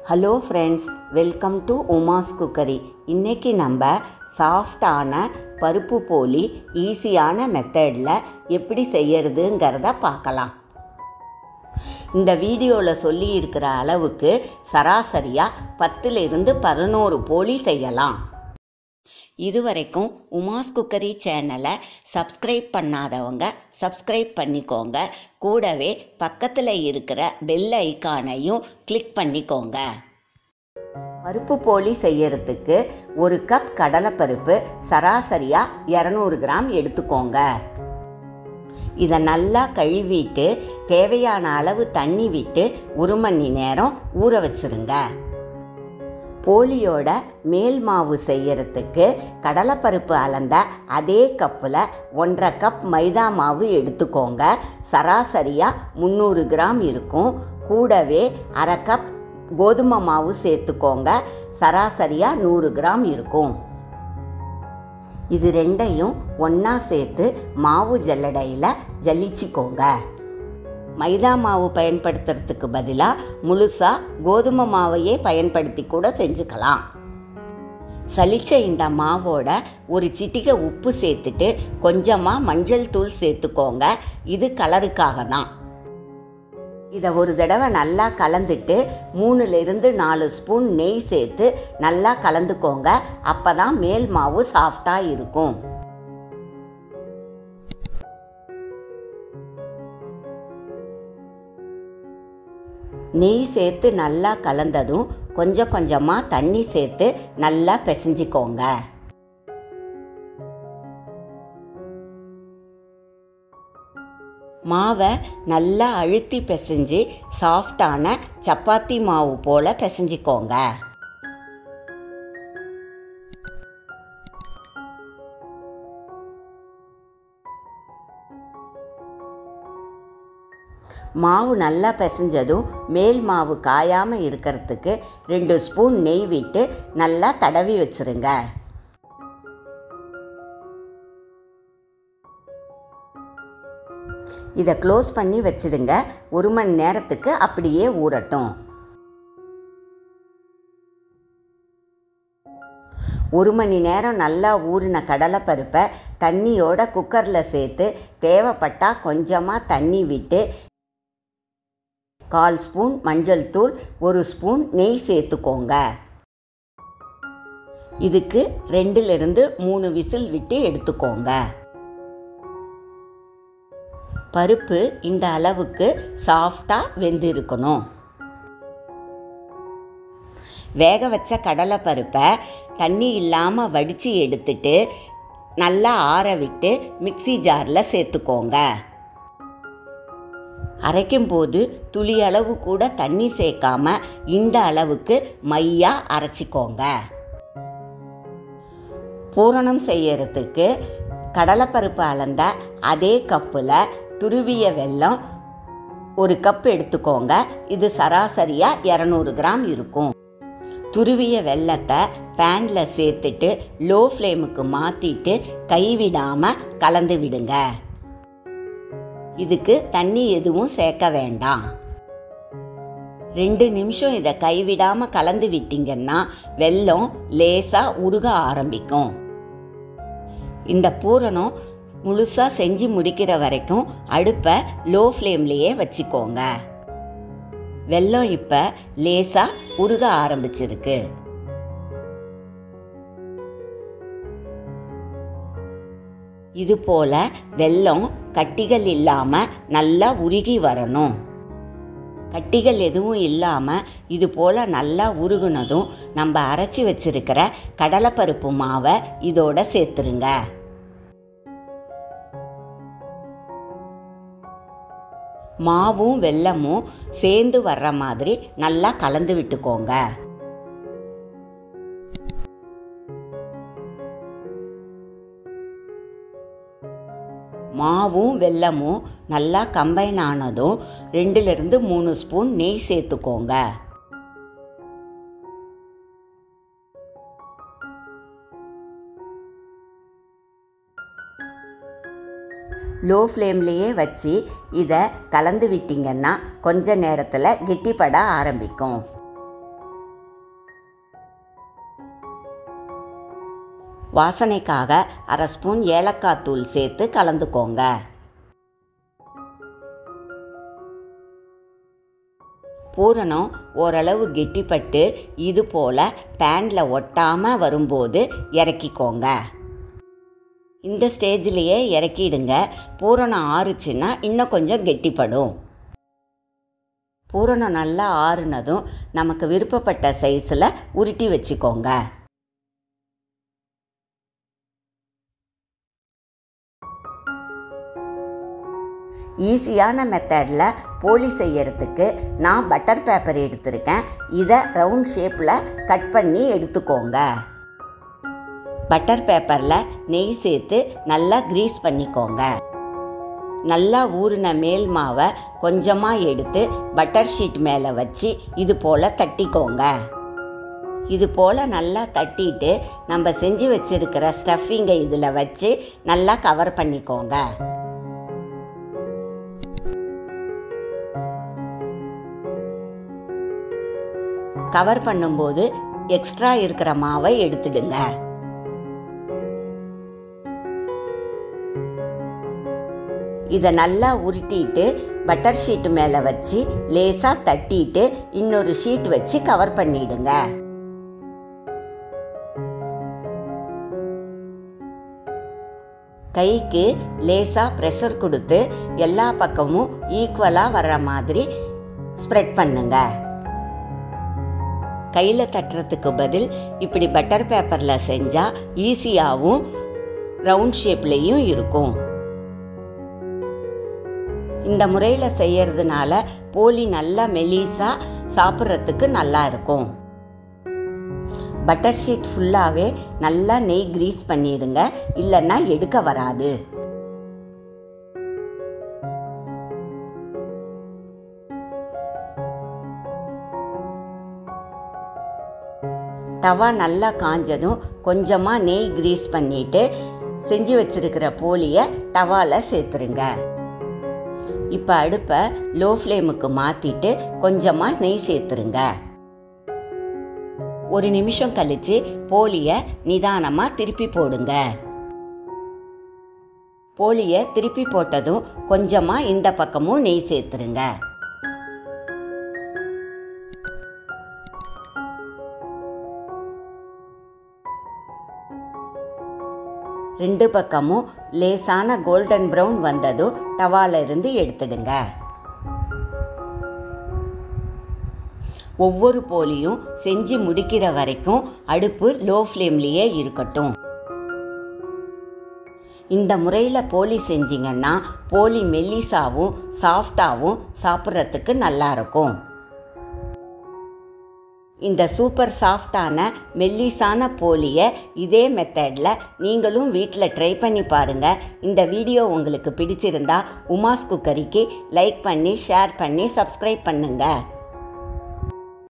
hello friends welcome to Uma's cookery இன்றைக்கி நம்ம சாஃப்டான பருப்பு போலி ஈஸியான மெத்தடில் எப்படி செய்யறதுங்கிறத பார்க்கலாம் இந்த வீடியோவில் சொல்லியிருக்கிற அளவுக்கு சராசரியாக பத்துலேருந்து பதினோரு போலி செய்யலாம் இதுவரைக்கும் உமாஸ் குக்கரி சேனலை சப்ஸ்கிரைப் பண்ணாதவங்க சப்ஸ்கிரைப் பண்ணிக்கோங்க கூடவே பக்கத்தில் இருக்கிற பெல் ஐக்கானையும் கிளிக் பண்ணிக்கோங்க பருப்பு போலி செய்யறதுக்கு ஒரு கப் கடலைப்பருப்பு சராசரியாக இரநூறு கிராம் எடுத்துக்கோங்க இதை நல்லா கழுவிட்டு தேவையான அளவு தண்ணி விட்டு ஒரு மணி நேரம் ஊற வச்சிருங்க போலியோட மேல் மாவு செய்யறதுக்கு கடலைப்பருப்பு அளந்த அதே கப்பில் ஒன்றரை கப் மைதா மாவு எடுத்துக்கோங்க சராசரியாக முந்நூறு கிராம் இருக்கும் கூடவே அரை கப் கோதுமை மாவு சேர்த்துக்கோங்க சராசரியாக நூறு கிராம் இருக்கும் இது ரெண்டையும் ஒன்றா சேர்த்து மாவு ஜல்லடையில் ஜல்லிச்சிக்கோங்க மைதா மாவு பயன்படுத்துறதுக்கு பதிலாக முழுசாக கோதுமை மாவையே பயன்படுத்தி கூட செஞ்சுக்கலாம் சலிச்ச இந்த மாவோட ஒரு சிட்டிகை உப்பு சேர்த்துட்டு கொஞ்சமாக மஞ்சள் தூள் சேர்த்துக்கோங்க இது கலருக்காக தான் இதை ஒரு தடவை நல்லா கலந்துட்டு மூணுலேருந்து நாலு ஸ்பூன் நெய் சேர்த்து நல்லா கலந்துக்கோங்க அப்போ தான் மேல் மாவு சாஃப்டாக இருக்கும் நெய் சேர்த்து நல்லா கலந்ததும் கொஞ்சம் கொஞ்சமாக தண்ணி சேர்த்து நல்லா பிசைஞ்சிக்கோங்க மாவை நல்லா அழுத்தி பிசைஞ்சு சாஃப்டான சப்பாத்தி மாவு போல் பிசைஞ்சிக்கோங்க மாவு நல்லா பிசைஞ்சதும் மேல் மாவு காயாமல் இருக்கிறதுக்கு ரெண்டு ஸ்பூன் நெய் விட்டு நல்லா தடவி வச்சுருங்க இதை க்ளோஸ் பண்ணி வச்சிடுங்க ஒரு மணி நேரத்துக்கு அப்படியே ஊறட்டும் ஒரு மணி நேரம் நல்லா ஊறின கடலைப்பருப்பை தண்ணியோட குக்கரில் சேர்த்து தேவைப்பட்டால் கொஞ்சமாக தண்ணி விட்டு கால் ஸ்பூன் மஞ்சள் தூள் ஒரு ஸ்பூன் நெய் சேர்த்துக்கோங்க இதுக்கு ரெண்டுலேருந்து மூணு விசில் விட்டு எடுத்துக்கோங்க பருப்பு இந்த அளவுக்கு சாஃப்டாக வெந்து இருக்கணும் வேக வச்ச கடலை பருப்பை தண்ணி இல்லாமல் வடித்து எடுத்துட்டு நல்லா ஆற விட்டு மிக்சி ஜாரில் சேர்த்துக்கோங்க அரைக்கும் போது துளி அளவு கூட தண்ணி சேர்க்காம இந்த அளவுக்கு மையாக அரைச்சிக்கோங்க பூரணம் செய்யறதுக்கு கடலைப்பருப்பு அளந்த அதே கப்பில் துருவிய வெல்லம் ஒரு கப் எடுத்துக்கோங்க இது சராசரியாக இரநூறு கிராம் இருக்கும் துருவிய வெல்லத்தை பேனில் சேர்த்துட்டு லோ ஃப்ளேமுக்கு மாற்றிட்டு கைவிடாமல் கலந்து விடுங்க இதுக்கு தண்ணி எதுவும் சேர்க்க வேண்டாம் ரெண்டு நிமிஷம் இதை கைவிடாமல் கலந்து விட்டீங்கன்னா வெல்லம் லேசாக உருக ஆரம்பிக்கும் இந்த பூரணம் முழுசாக செஞ்சு முடிக்கிற வரைக்கும் அடுப்பை லோ ஃப்ளேம்லேயே வச்சுக்கோங்க வெல்லம் இப்போ லேசாக உருக ஆரம்பிச்சிருக்கு இது போல் வெல்லம் கட்டிகள் இல்லாமல் நல்லா உருகி வரணும் கட்டிகள் எதுவும் இல்லாமல் இது போல் நல்லா உருகுனதும் நம்ம அரைச்சி வச்சிருக்கிற கடலைப்பருப்பு மாவை இதோட சேர்த்துருங்க மாவும் வெல்லமும் சேர்ந்து வர்ற மாதிரி நல்லா கலந்து விட்டுக்கோங்க மாவும் வெல்லமும் நல்லா கம்பைன் ஆனதும் ரெண்டுலேருந்து மூணு ஸ்பூன் நெய் சேர்த்துக்கோங்க லோ ஃப்ளேம்லேயே வச்சு இதை கலந்து விட்டிங்கன்னா கொஞ்ச நேரத்தில் கெட்டிப்பட ஆரம்பிக்கும் வாசனைக்காக அரை ஸ்பூன் ஏலக்காய் தூள் சேர்த்து கலந்துக்கோங்க பூரணம் ஓரளவு கெட்டிப்பட்டு இது போல் பேனில் ஒட்டாமல் வரும்போது இறக்கிக்கோங்க இந்த ஸ்டேஜ்லேயே இறக்கிடுங்க பூரணம் ஆறுச்சுன்னா இன்னும் கொஞ்சம் கெட்டிப்படும் பூரணம் நல்லா ஆறுனதும் நமக்கு விருப்பப்பட்ட சைஸில் உருட்டி வச்சுக்கோங்க ஈஸியான மெத்தடில் போலி செய்யறதுக்கு நான் பட்டர் பேப்பர் எடுத்திருக்கேன் இதை ரவுண்ட் ஷேப்பில் கட் பண்ணி எடுத்துக்கோங்க பட்டர் பேப்பரில் நெய் சேர்த்து நல்லா க்ரீஸ் பண்ணிக்கோங்க நல்லா ஊறின மேல் மாவை கொஞ்சமாக எடுத்து பட்டர் ஷீட் மேலே வச்சு இது போல் தட்டிக்கோங்க இது போல் நல்லா தட்டிட்டு நம்ம செஞ்சு வச்சுருக்கிற ஸ்டஃபிங்கை இதில் வச்சு நல்லா கவர் பண்ணிக்கோங்க கவர் பண்ணும்போது எக்ஸ்ட்ரா இருக்கிற மாவை எடுத்துடுங்க இதை நல்லா உருட்டிட்டு பட்டர் ஷீட் மேலே வச்சு லேசாக தட்டிட்டு இன்னொரு ஷீட் வச்சு கவர் பண்ணிடுங்க கைக்கு லேசாக ப்ரெஷர் கொடுத்து எல்லா பக்கமும் ஈக்குவலாக வர்ற மாதிரி ஸ்ப்ரெட் பண்ணுங்க கையில் தட்டுறதுக்கு பதில் இப்படி பட்டர் பேப்பரில் செஞ்சால் ஈஸியாகவும் ரவுண்ட் ஷேப்லேயும் இருக்கும் இந்த முறையில் செய்யறதுனால போலி நல்லா மெலிசாக சாப்பிட்றதுக்கு நல்லா இருக்கும் பட்டர் ஷீட் ஃபுல்லாகவே நல்லா நெய் க்ரீஸ் பண்ணிடுங்க இல்லைன்னா எடுக்க வராது தவா நல்லா காஞ்சதும் கொஞ்சமாக நெய் க்ரீஸ் பண்ணிவிட்டு செஞ்சு வச்சுருக்கிற போலியை தவாவில் சேர்த்துருங்க இப்போ அடுப்பை லோ ஃப்ளேமுக்கு மாற்றிட்டு கொஞ்சமாக நெய் சேர்த்துருங்க ஒரு நிமிஷம் கழித்து போலியை நிதானமாக திருப்பி போடுங்க போலியை திருப்பி போட்டதும் கொஞ்சமாக இந்த பக்கமும் நெய் சேர்த்துருங்க ரெண்டு பக்கமும் லேசான கோல்டன் ப்ரௌன் வந்ததும் டவால இருந்து எடுத்துடுங்க ஒவ்வொரு போலியும் செஞ்சு முடிக்கிற வரைக்கும் அடுப்பு லோ ஃப்ளேம்லேயே இருக்கட்டும் இந்த முறையில் போலி செஞ்சிங்கன்னா போலி மெல்லிசாவும் சாஃப்டாகவும் சாப்பிட்றதுக்கு நல்லா இருக்கும் இந்த சூப்பர் சாஃப்டான மெல்லிசான போலியை இதே மெத்தடில் நீங்களும் வீட்டில் ட்ரை பண்ணி பாருங்கள் இந்த வீடியோ உங்களுக்கு பிடிச்சிருந்தா உமாஸ் குக்கரிக்கு லைக் பண்ணி ஷேர் பண்ணி சப்ஸ்கிரைப் பண்ணுங்கள்